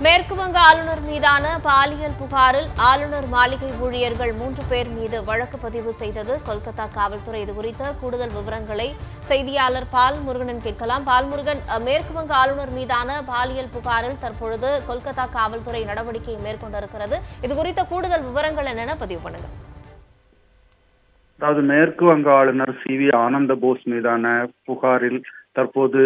மேற்கு வங்க ஆளுநர் மீதான பாலியல் புகாரில் ஆளுநர் மாளிகை ஊழியர்கள் மூன்று பேர் மீது வழக்கு பதிவு செய்தது கொல்கத்தா காவல்துறை இதுகுறித்த கூடுதல் விவரங்களை செய்தியாளர் பால் முருகனின் கேட்கலாம் பால்முருகன் அஹ், மேற்கு வங்க ஆளுநர் மீதான பாலியல் புகாரில் தற்பொழுது கொல்கத்தா காவல்துறை நடவடிக்கை மேற்கொண்டிருக்கிறது இதுகுறித்த கூடுதல் விவரங்கள் என்னென்ன பதிவு பண்ணுங்க அதாவது மேற்கு வங்க ஆளுநர் சி வி ஆனந்த போஸ் மீதான புகாரில் தற்போது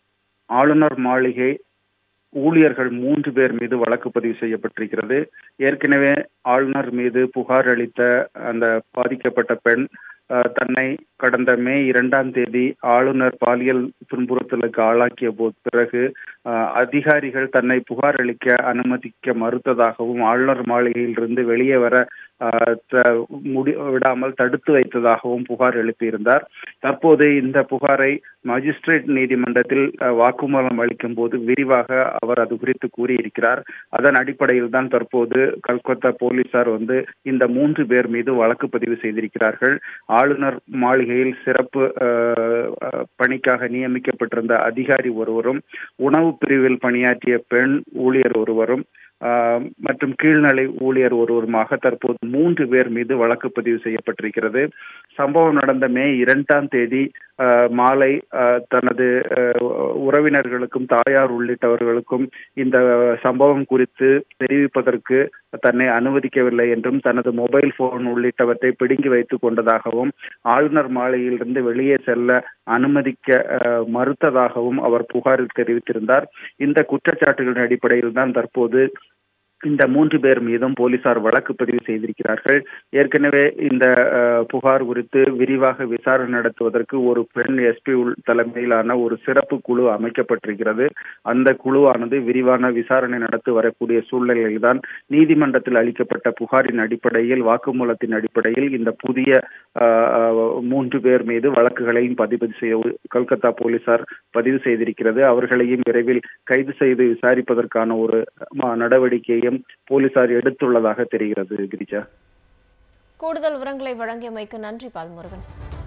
ஆளுநர் மாளிகை ஊழியர்கள் மூன்று பேர் மீது வழக்கு பதிவு செய்யப்பட்டிருக்கிறது ஏற்கனவே ஆளுநர் மீது புகார் அளித்த அந்த பாதிக்கப்பட்ட பெண் அஹ், தன்னை கடந்த மே இரண்டாம் தேதி ஆளுநர் பாலியல் துன்புறுத்தலுக்கு ஆளாக்கிய போது பிறகு அஹ், அதிகாரிகள் தன்னை புகார் அளிக்க அனுமதிக்க மறுத்ததாகவும் ஆளுநர் மாளிகையிலிருந்து வெளியே வர அஹ், த- முடி விடாமல் தடுத்து வைத்ததாகவும் புகார் எழுப்பியிருந்தார் தற்போது இந்த புகாரை மஜிஸ்ட்ரேட் நீதிமன்றத்தில் அஹ், வாக்குமூலம் அளிக்கும் போது விரிவாக அவர் அது குறித்து கூறியிருக்கிறார் அதன் அடிப்படையில் தான் தற்போது கல்கத்தா போலீசார் வந்து இந்த மூன்று பேர் மீது வழக்கு பதிவு செய்திருக்கிறார்கள் ஆளுநர் மாளிகையில் சிறப்பு அஹ், அஹ், பணிக்காக நியமிக்கப்பட்டிருந்த அதிகாரி ஒருவரும் உணவு பிரிவில் பணியாற்றிய பெண் ஊழியர் ஒருவரும் ஆஹ் மற்றும் கீழ்நிலை ஊழியர் ஒருவருமாக தற்போது மூன்று பேர் மீது வழக்கு பதிவு செய்யப்பட்டிருக்கிறது சம்பவம் நடந்த மே இரண்டாம் தேதி ஆஹ் மாலை ஆஹ் தனது ஆஹ் உறவினர்களுக்கும் தாயார் உள்ளிட்டவர்களுக்கும் இந்த சம்பவம் குறித்து தெரிவிப்பதற்கு தன்னை அனுமதிக்கவில்லை என்றும் தனது மொபைல் போன் உள்ளிட்டவற்றை பிடுங்கி வைத்துக் கொண்டதாகவும் ஆளுநர் மாளிகையிலிருந்து வெளியே செல்ல அனுமதிக்க ஆஹ் மறுத்ததாகவும் அவர் புகாரில் தெரிவித்திருந்தார் இந்த குற்றச்சாட்டுகளின் அடிப்படையில் தான் தற்போது இந்த மூன்று பேர் மீதும் போலீசார் வழக்கு பதிவு செய்திருக்கிறார்கள் ஏற்கனவே இந்த அஹ், புகார் குறித்து விரிவாக விசாரணை நடத்துவதற்கு ஒரு பெண் எஸ்பி தலைமையிலான ஒரு சிறப்பு குழு அமைக்கப்பட்டிருக்கிறது அந்த குழுவானது விரிவான விசாரணை நடத்தி வரக்கூடிய சூழ்நிலையில்தான் நீதிமன்றத்தில் அளிக்கப்பட்ட புகாரின் அடிப்படையில் வாக்குமூலத்தின் அடிப்படையில் இந்த புதிய அஹ், அஹ், மூன்று பேர் மீது வழக்குகளையும் பதிவு செய்ய கொல்கத்தா போலீசார் பதிவு செய்திருக்கிறது அவர்களையும் விரைவில் கைது செய்து விசாரிப்பதற்கான ஒரு ம- நடவடிக்கையும் போலீசார் எடுத்துள்ளதாக தெரிகிறது கிரிஜா கூடுதல் விவரங்களை வழங்கியமைக்கு நன்றி பால்முருகன்